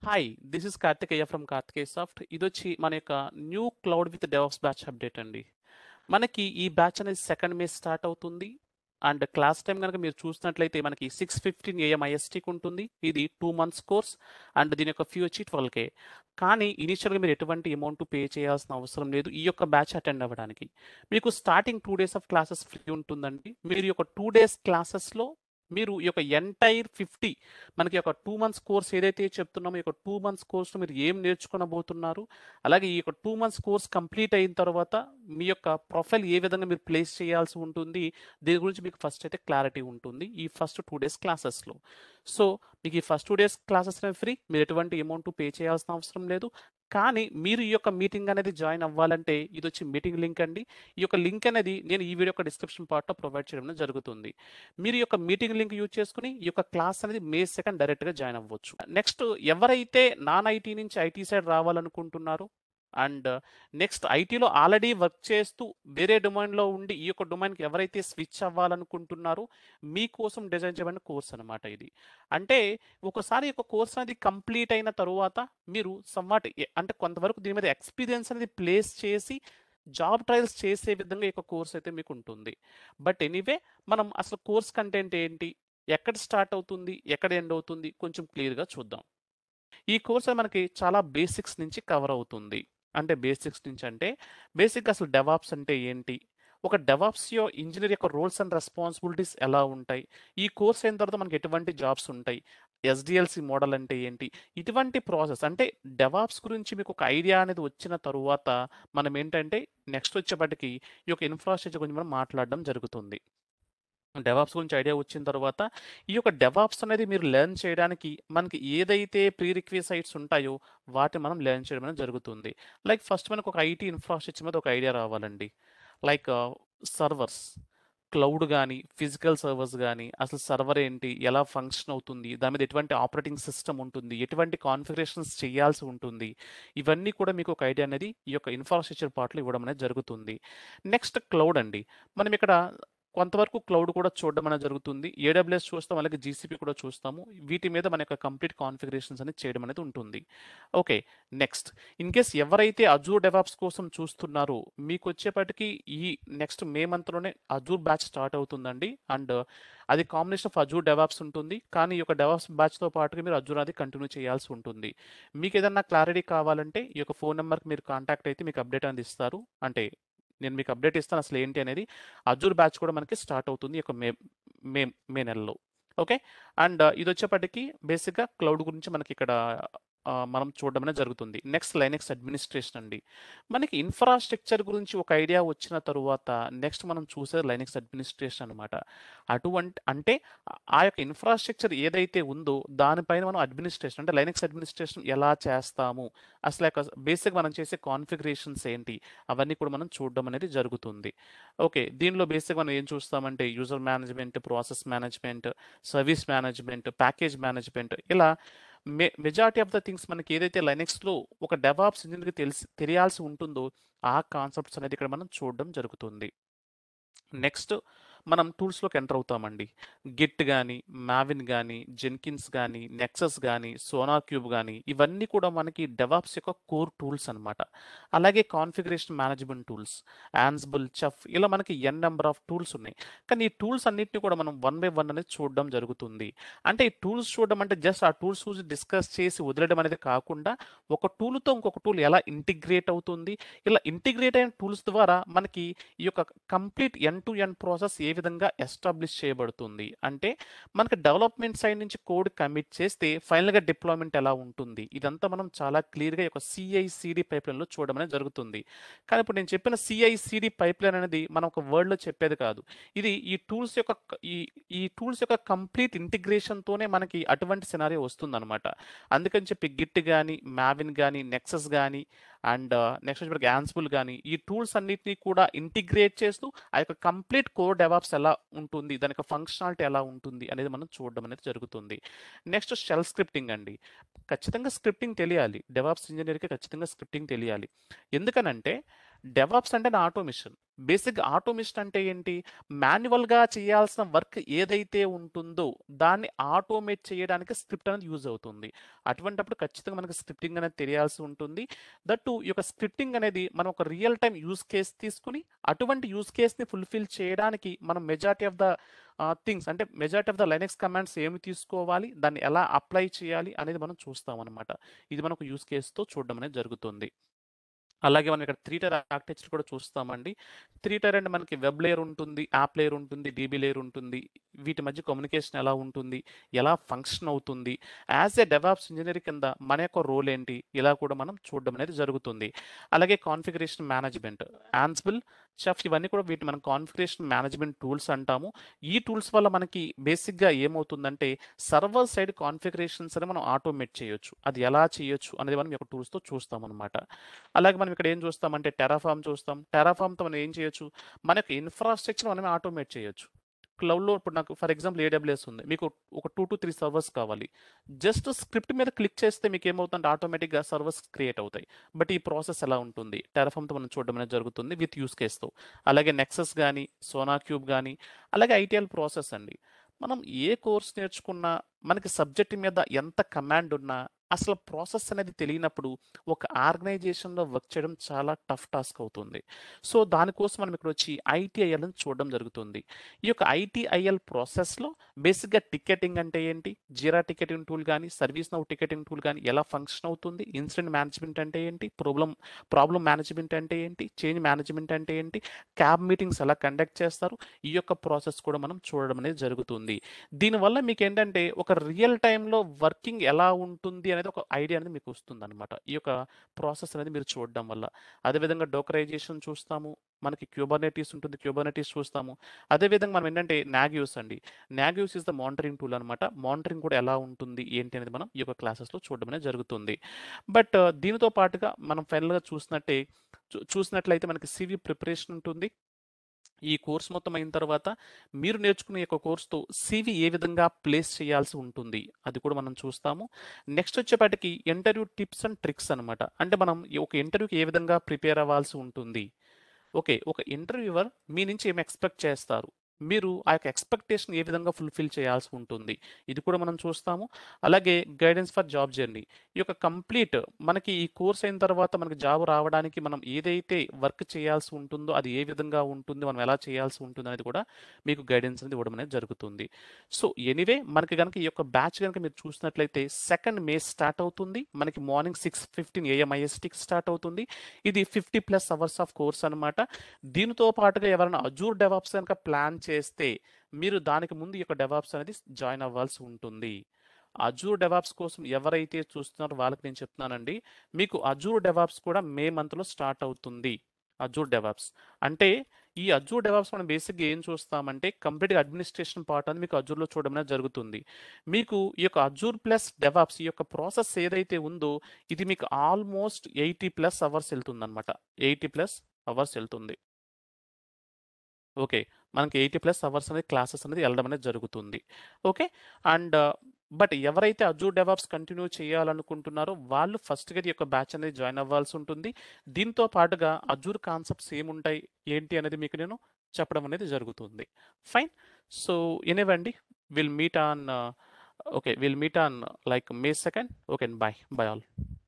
hi this is Karthikeya from Karthikeya soft ఇది వచ్చి మన యొక్క new cloud with DevOps batch update అండి మనకి ఈ బ్యాచ్ అనేది సెకండ్ మే స్టార్ట్ అవుతుంది అండ్ క్లాస్ టైం కనుక మీరు చూసినట్లయితే మనకి సిక్స్ ఫిఫ్టీన్ ఏఎం ఐఎస్టీకి ఉంటుంది ఇది టూ మంత్స్ కోర్స్ అండ్ దీని యొక్క ఫీ వచ్చి ట్వెల్వ్ కే కానీ ఇనిషియల్గా మీరు ఎటువంటి అమౌంట్ పే చేయాల్సిన అవసరం లేదు ఈ యొక్క బ్యాచ్ అటెండ్ అవ్వడానికి మీకు starting two days of classes free ఉంటుందండి మీరు ఈ యొక్క టూ డేస్ క్లాసెస్లో మీరు ఈ యొక్క ఎంటైర్ ఫిఫ్టీ మనకి ఒక టూ మంత్స్ కోర్స్ ఏదైతే చెప్తున్నామో ఈ యొక్క టూ మంత్స్ కోర్స్లో మీరు ఏం నేర్చుకోనబోతున్నారు అలాగే ఈ యొక్క టూ మంత్స్ కోర్స్ కంప్లీట్ అయిన తర్వాత మీ యొక్క ప్రొఫైల్ ఏ విధంగా మీరు ప్లేస్ చేయాల్సి ఉంటుంది దీని గురించి మీకు ఫస్ట్ అయితే క్లారిటీ ఉంటుంది ఈ ఫస్ట్ టూ డేస్ క్లాసెస్లో సో మీకు ఈ ఫస్ట్ టూ డేస్ క్లాసెస్ అనేవి ఫ్రీ మీరు ఎటువంటి అమౌంట్ పే చేయాల్సిన అవసరం లేదు కానీ మీరు ఈ యొక్క మీటింగ్ అనేది జాయిన్ అవ్వాలంటే ఇది వచ్చి మీటింగ్ లింక్ అండి ఈ యొక్క లింక్ అనేది నేను ఈ వీడియో యొక్క డిస్క్రిప్షన్ పార్ట్లో ప్రొవైడ్ చేయడం జరుగుతుంది మీరు ఈ యొక్క మీటింగ్ లింక్ యూజ్ చేసుకుని ఈ యొక్క క్లాస్ అనేది మే సెకండ్ డైరెక్ట్గా జాయిన్ అవ్వచ్చు నెక్స్ట్ ఎవరైతే నాన్ ఐటీ నుంచి ఐటీ సైడ్ రావాలనుకుంటున్నారో అండ్ నెక్స్ట్ ఐటీలో ఆల్రెడీ వర్క్ చేస్తూ వేరే డొమైన్లో ఉండి ఈ యొక్క డొమైన్కి ఎవరైతే స్విచ్ అవ్వాలనుకుంటున్నారో మీకోసం డిజైన్ చేయబడిన కోర్స్ అనమాట ఇది అంటే ఒకసారి ఒక కోర్స్ అనేది కంప్లీట్ అయిన తరువాత మీరు సమ్వాట్ అంటే కొంతవరకు దీని మీద ఎక్స్పీరియన్స్ అనేది ప్లేస్ చేసి జాబ్ ట్రయల్స్ చేసే విధంగా ఈ యొక్క కోర్స్ అయితే మీకు ఉంటుంది బట్ ఎనీవే మనం అసలు కోర్స్ కంటెంట్ ఏంటి ఎక్కడ స్టార్ట్ అవుతుంది ఎక్కడ ఎండ్ అవుతుంది కొంచెం క్లియర్గా చూద్దాం ఈ కోర్స్ మనకి చాలా బేసిక్స్ నుంచి కవర్ అవుతుంది అంటే బేసిక్స్ నుంచి అంటే బేసిక్ అసలు డెవాప్స్ అంటే ఏంటి ఒక డెవాప్స్ యో ఇంజనీర్ యొక్క రోల్స్ అండ్ రెస్పాన్సిబిలిటీస్ ఎలా ఉంటాయి ఈ కోర్స్ అయిన తర్వాత మనకి ఎటువంటి జాబ్స్ ఉంటాయి ఎస్డిఎల్సి మోడల్ అంటే ఏంటి ఇటువంటి ప్రాసెస్ అంటే డెవాప్స్ గురించి మీకు ఒక ఐడియా అనేది వచ్చిన తరువాత మనం ఏంటంటే నెక్స్ట్ వచ్చేప్పటికి ఈ యొక్క ఇన్ఫ్రాస్ట్రక్చర్ గురించి మనం మాట్లాడడం జరుగుతుంది డెవాప్స్ గురించి ఐడియా వచ్చిన తర్వాత ఈ యొక్క డెవాప్స్ అనేది మీరు లెర్న్ చేయడానికి మనకి ఏదైతే ప్రీ రిక్విసైట్స్ ఉంటాయో వాటిని మనం లెర్న్ చేయడం అనేది జరుగుతుంది లైక్ ఫస్ట్ మనకు ఒక ఐటీ ఇన్ఫ్రాస్ట్రక్చర్ మీద ఒక ఐడియా రావాలండి లైక్ సర్వర్స్ క్లౌడ్ కానీ ఫిజికల్ సర్వర్స్ కానీ అసలు సర్వర్ ఏంటి ఎలా ఫంక్షన్ అవుతుంది దాని మీద ఎటువంటి ఆపరేటింగ్ సిస్టమ్ ఉంటుంది ఎటువంటి కాన్ఫిగరేషన్స్ చేయాల్సి ఉంటుంది ఇవన్నీ కూడా మీకు ఒక ఐడియా అనేది ఈ యొక్క ఇన్ఫ్రాస్ట్రక్చర్ పార్ట్లో ఇవ్వడం అనేది జరుగుతుంది నెక్స్ట్ క్లౌడ్ అండి మనం ఇక్కడ కొంతవరకు క్లౌడ్ కూడా చూడడం అనేది జరుగుతుంది ఏడబ్ల్యూఎస్ చూస్తాం అలాగే జీసీపీ కూడా చూస్తాము వీటి మీద మన యొక్క కంప్లీట్ కాన్ఫిగరేషన్స్ అనేది చేయడం అనేది ఉంటుంది ఓకే నెక్స్ట్ ఇన్ కేస్ ఎవరైతే అజూర్ డెవాప్స్ కోసం చూస్తున్నారో మీకు వచ్చేప్పటికి ఈ నెక్స్ట్ మే మంత్లోనే అజూర్ బ్యాచ్ స్టార్ట్ అవుతుందండి అండ్ అది కాంబినేషన్ ఆఫ్ అజూర్ డెవాప్స్ ఉంటుంది కానీ ఈ యొక్క డెవాప్స్ బ్యాచ్తో పాటుగా మీరు అజూర్ అది కంటిన్యూ చేయాల్సి ఉంటుంది మీకు ఏదన్నా క్లారిటీ కావాలంటే ఈ యొక్క ఫోన్ నెంబర్కి మీరు కాంటాక్ట్ అయితే మీకు అప్డేట్ అనేది ఇస్తారు అంటే నేను మీకు అప్డేట్ ఇస్తాను అసలు ఏంటి అనేది అజూర్ బ్యాచ్ కూడా మనకి స్టార్ట్ అవుతుంది ఈ యొక్క మే మే మే నెలలో ఓకే అండ్ ఇది వచ్చేప్పటికి బేసిక్గా క్లౌడ్ గురించి మనకి ఇక్కడ మనం చూడడం అనేది జరుగుతుంది నెక్స్ట్ లైనెక్స్ అడ్మినిస్ట్రేషన్ అండి మనకి ఇన్ఫ్రాస్ట్రక్చర్ గురించి ఒక ఐడియా వచ్చిన తరువాత నెక్స్ట్ మనం చూసేది లైనెక్స్ అడ్మినిస్ట్రేషన్ అనమాట అటువంటి అంటే ఆ యొక్క ఇన్ఫ్రాస్ట్రక్చర్ ఏదైతే ఉందో దానిపైన మనం అడ్మినిస్ట్రేషన్ అంటే లైనెక్స్ అడ్మినిస్ట్రేషన్ ఎలా చేస్తాము అసలు యొక్క బేసిక్ మనం చేసే కాన్ఫిగరేషన్స్ ఏంటి అవన్నీ కూడా మనం చూడడం అనేది జరుగుతుంది ఓకే దీనిలో బేసిక్ మనం ఏం చూస్తామంటే user management process management service management package management ఇలా మే మెజారిటీ ఆఫ్ ద థింగ్స్ మనకి ఏదైతే లైనెక్స్లో ఒక డెవాప్స్ ఇంజిన్కి తెలిసి తెలియాల్సి ఉంటుందో ఆ కాన్సెప్ట్స్ అనేది ఇక్కడ మనం చూడడం జరుగుతుంది నెక్స్ట్ మనం టూల్స్లోకి ఎంటర్ అవుతామండి గిట్ కానీ మ్యావిన్ కానీ జెన్కిన్స్ కానీ నెక్సస్ కానీ సోనార్ క్యూబ్ కానీ ఇవన్నీ కూడా మనకి డెవాప్స్ యొక్క కోర్ టూల్స్ అనమాట అలాగే configuration management tools Ansible Chef ఇలా మనకి ఎన్ నెంబర్ ఆఫ్ టూల్స్ ఉన్నాయి కానీ ఈ టూల్స్ అన్నింటినీ కూడా మనం వన్ బై వన్ అనేది చూడడం జరుగుతుంది అంటే ఈ టూల్స్ చూడడం అంటే జస్ట్ ఆ టూల్స్ చూసి డిస్కస్ చేసి వదిలేయడం అనేది కాకుండా ఒక టూల్తో ఇంకొక టూల్ ఎలా ఇంటిగ్రేట్ అవుతుంది ఇలా ఇంటిగ్రేట్ అయిన టూల్స్ ద్వారా మనకి ఈ యొక్క complete end to end process ఏ విధంగా ఎస్టాబ్లిష్ చేయబడుతుంది అంటే మనకి డెవలప్మెంట్ సైడ్ నుంచి కోడ్ కమిట్ చేస్తే ఫైనల్గా డిప్లాయ్మెంట్ ఎలా ఉంటుంది ఇదంతా మనం చాలా క్లియర్గా ఒక సిఐసిడి పైప్ లైన్లో చూడడం అనేది జరుగుతుంది కానీ ఇప్పుడు నేను చెప్పిన సిఐసిడి పైప్ లైన్ అనేది మనం ఒక వర్డ్లో చెప్పేది కాదు ఇది ఈ టూల్స్ యొక్క ఈ ఈ టూల్స్ యొక్క కంప్లీట్ ఇంటిగ్రేషన్తోనే మనకి అటువంటి సినారియో వస్తుందన్నమాట అందుకని చెప్పి గిట్ కానీ మ్యావిన్ కానీ నెక్సస్ కానీ అండ్ నెక్స్ట్ వచ్చి యాన్సిబుల్ కానీ ఈ టూల్స్ అన్నిటినీ కూడా ఇంటిగ్రేట్ చేస్తూ ఆ యొక్క కంప్లీట్ కోర్ డెవాప్స్ ఎలా ఉంటుంది దాని యొక్క ఫంక్షనాలిటీ ఎలా ఉంటుంది అనేది మనం చూడడం అనేది జరుగుతుంది నెక్స్ట్ షెల్ స్క్రిప్టింగ్ అండి ఖచ్చితంగా స్క్రిప్టింగ్ తెలియాలి డెవాప్స్ ఇంజనీర్కి ఖచ్చితంగా స్క్రిప్టింగ్ తెలియాలి ఎందుకనంటే డెవాప్స్ అంటే ఆటోమేషన్ బేసిక్ ఆటోమేషన్ అంటే ఏంటి మాన్యువల్గా చేయాల్సిన వర్క్ ఏదైతే ఉంటుందో దాన్ని ఆటోమేట్ చేయడానికి స్క్రిప్ట్ అనేది యూజ్ అవుతుంది అటువంటప్పుడు ఖచ్చితంగా మనకి స్క్రిప్టింగ్ అనేది తెలియాల్సి ఉంటుంది దట్టు ఈ యొక్క స్క్రిప్టింగ్ అనేది మనం ఒక రియల్ టైం యూస్ కేస్ తీసుకుని అటువంటి యూస్ కేస్ని ఫుల్ఫిల్ చేయడానికి మనం మెజారిటీ ఆఫ్ ద థింగ్స్ అంటే majority of the Linux commands ఏమి తీసుకోవాలి దాన్ని ఎలా అప్లై చేయాలి అనేది మనం చూస్తాం అనమాట ఇది మనకు యూస్ కేస్తో చూడడం అనేది జరుగుతుంది అలాగే మనం ఇక్కడ త్రీ టైర్ ఆర్కిటెక్చర్ కూడా చూస్తామండి త్రీ టైర్ అంటే మనకి వెబ్ లేయర్ ఉంటుంది యాప్ లేయర్ ఉంటుంది డీబీ లేయర్ ఉంటుంది వీటి మధ్య కమ్యూనికేషన్ ఎలా ఉంటుంది ఎలా ఫంక్షన్ అవుతుంది యాజ్ ఏ డెవాప్స్ ఇంజనీర్ కింద మన యొక్క రోల్ ఏంటి ఇలా కూడా మనం చూడడం అనేది జరుగుతుంది అలాగే కాన్ఫిగరేషన్ మేనేజ్మెంట్ యాన్సిబుల్ చెఫ్ ఇవన్నీ కూడా వీటి మనం కాన్ఫిగరేషన్ మేనేజ్మెంట్ టూల్స్ అంటాము ఈ టూల్స్ వల్ల మనకి బేసిక్గా ఏమవుతుందంటే సర్వర్ సైడ్ కాన్ఫిగరేషన్స్ అని మనం ఆటోమేట్ చేయొచ్చు అది ఎలా చేయొచ్చు అనేది మనం ఈ యొక్క టూల్స్తో చూస్తాం అనమాట అలాగే మనం ఇక్కడ ఏం చూస్తామంటే టెరాఫామ్ చూస్తాం టెరాఫామ్తో మనం ఏం చేయొచ్చు మన యొక్క ఇన్ఫ్రాస్ట్రక్చర్ మనమే ఆటోమేట్ చేయొచ్చు క్లౌడ్లో ఇప్పుడు నాకు ఫర్ ఎగ్జాంపుల్ ఏడబ్ల్యూఎస్ ఉంది మీకు ఒక టూ టు త్రీ సర్వర్స్ కావాలి జస్ట్ స్క్రిప్ట్ మీద క్లిక్ చేస్తే మీకు ఏమవుతుందంటే ఆటోమేటిక్గా సర్వర్స్ క్రియేట్ అవుతాయి బట్ ఈ ప్రాసెస్ ఎలా ఉంటుంది టెరాఫామ్తో మనం చూడడం అనేది జరుగుతుంది విత్ యూస్ కేస్తో అలాగే నెక్సస్ కానీ సోనా క్యూబ్ కానీ అలాగే ఐటీఎల్ ప్రాసెస్ అండి మనం ఏ కోర్స్ నేర్చుకున్నా మనకి సబ్జెక్ట్ మీద ఎంత కమాండ్ ఉన్నా అసలు ప్రాసెస్ అనేది తెలియనప్పుడు ఒక ఆర్గనైజేషన్లో వర్క్ చేయడం చాలా టఫ్ టాస్క్ అవుతుంది సో దానికోసం మనం ఇక్కడ వచ్చి ఐటీఐఎల్ అని చూడడం జరుగుతుంది ఈ యొక్క ఐటీఐఎల్ ప్రాసెస్లో బేసిక్గా టికెటింగ్ అంటే ఏంటి జీరా టికెటింగ్ టూల్ కానీ సర్వీస్ నౌ టికెటింగ్ టూల్ కానీ ఎలా ఫంక్షన్ అవుతుంది ఇన్సిడెంట్ మేనేజ్మెంట్ అంటే ఏంటి ప్రాబ్లం ప్రాబ్లం మేనేజ్మెంట్ అంటే ఏంటి చేంజ్ మేనేజ్మెంట్ అంటే ఏంటి క్యాబ్ మీటింగ్స్ ఎలా కండక్ట్ చేస్తారు ఈ యొక్క ప్రాసెస్ కూడా మనం చూడడం అనేది జరుగుతుంది దీనివల్ల మీకు ఏంటంటే ఒక రియల్ టైంలో వర్కింగ్ ఎలా ఉంటుంది అనేది ఒక ఐడియా అనేది మీకు వస్తుంది అనమాట ఈ యొక్క ప్రాసెస్ అనేది మీరు చూడడం వల్ల అదేవిధంగా డోకరైజేషన్ చూస్తాము మనకి క్యూబర్నెటీస్ ఉంటుంది క్యూబర్నెటీస్ చూస్తాము అదేవిధంగా మనం ఏంటంటే నాగ్యూస్ అండి Nagios is the monitoring tool అనమాట మానిటరింగ్ కూడా ఎలా ఉంటుంది ఏంటి అనేది మనం ఈ యొక్క క్లాసెస్లో చూడడం అనేది జరుగుతుంది బట్ దీనితో పాటుగా మనం ఫైనల్గా చూసినట్టే చూ- చూసినట్లయితే మనకి సివి ప్రిపరేషన్ ఉంటుంది ఈ కోర్స్ మొత్తం అయిన తర్వాత మీరు నేర్చుకునే యొక్క కోర్సుతో సివి ఏ విధంగా ప్లేస్ చేయాల్సి ఉంటుంది అది కూడా మనం చూస్తాము నెక్స్ట్ వచ్చేపాటికి ఇంటర్వ్యూ టిప్స్ అండ్ ట్రిక్స్ అనమాట అంటే మనం ఈ ఒక ఇంటర్వ్యూకి ఏ విధంగా ప్రిపేర్ అవ్వాల్సి ఉంటుంది ఓకే ఒక ఇంటర్వ్యూవర్ మీ నుంచి ఏం ఎక్స్పెక్ట్ చేస్తారు మీరు ఆ యొక్క ఎక్స్పెక్టేషన్ ఏ విధంగా ఫుల్ఫిల్ చేయాల్సి ఉంటుంది ఇది కూడా మనం చూస్తాము అలాగే గైడెన్స్ ఫర్ జాబ్ జర్నీ ఈ యొక్క కంప్లీట్ మనకి ఈ కోర్స్ అయిన తర్వాత మనకి జాబ్ రావడానికి మనం ఏదైతే వర్క్ చేయాల్సి ఉంటుందో అది ఏ విధంగా ఉంటుంది మనం ఎలా చేయాల్సి ఉంటుంది అనేది కూడా మీకు గైడెన్స్ అనేది ఇవ్వడం అనేది జరుగుతుంది సో ఎనీవే మనకి కనుక ఈ యొక్క బ్యాచ్ కనుక మీరు చూసినట్లయితే సెకండ్ మే స్టార్ట్ అవుతుంది మనకి మార్నింగ్ సిక్స్ ఫిఫ్టీన్ ఏఎం ఐఎస్టీకి స్టార్ట్ అవుతుంది ఇది fifty plus hours of course అనమాట దీనితో పాటుగా ఎవరైనా అజూర్ డెవాప్స్ కనుక ప్లాన్ చేస్తే మీరు దానికి ముందు ఈ యొక్క డెవాప్స్ అనేది జాయిన్ అవ్వాల్సి ఉంటుంది అజూర్ డెవాప్స్ కోసం ఎవరైతే చూస్తున్నారో వాళ్ళకి నేను చెప్తున్నానండి మీకు అజూర్ డెవాప్స్ కూడా మే మంత్లో స్టార్ట్ అవుతుంది అజూర్ డెవాప్స్ అంటే ఈ అజూర్ డెవాప్స్ మనం బేసిక్గా ఏం చూస్తామంటే కంప్లీట్గా అడ్మినిస్ట్రేషన్ పార్ట్ అనేది మీకు అజూర్లో చూడడం అనేది జరుగుతుంది మీకు ఈ యొక్క అజూర్ ప్లస్ డెవాప్స్ ఈ యొక్క ప్రాసెస్ ఏదైతే ఉందో ఇది మీకు ఆల్మోస్ట్ ఎయిటీ ప్లస్ అవర్స్ వెళ్తుంది అనమాట ఎయిటీ ప్లస్ అవర్స్ వెళ్తుంది ఓకే మనకి ఎయిటీ ప్లస్ అవర్స్ అనేది క్లాసెస్ అనేది వెళ్ళడం అనేది జరుగుతుంది ఓకే అండ్ బట్ ఎవరైతే అజూర్ డెవాప్స్ కంటిన్యూ చేయాలనుకుంటున్నారో వాళ్ళు ఫస్ట్గా ఈ యొక్క బ్యాచ్ అనేది జాయిన్ అవ్వాల్సి ఉంటుంది దీంతో పాటుగా అజూర్ కాన్సెప్ట్స్ ఏముంటాయి ఏంటి అనేది మీకు నేను చెప్పడం అనేది జరుగుతుంది ఫైన్ సో ఎనివండి will meet on okay will meet on like May second okay bye bye all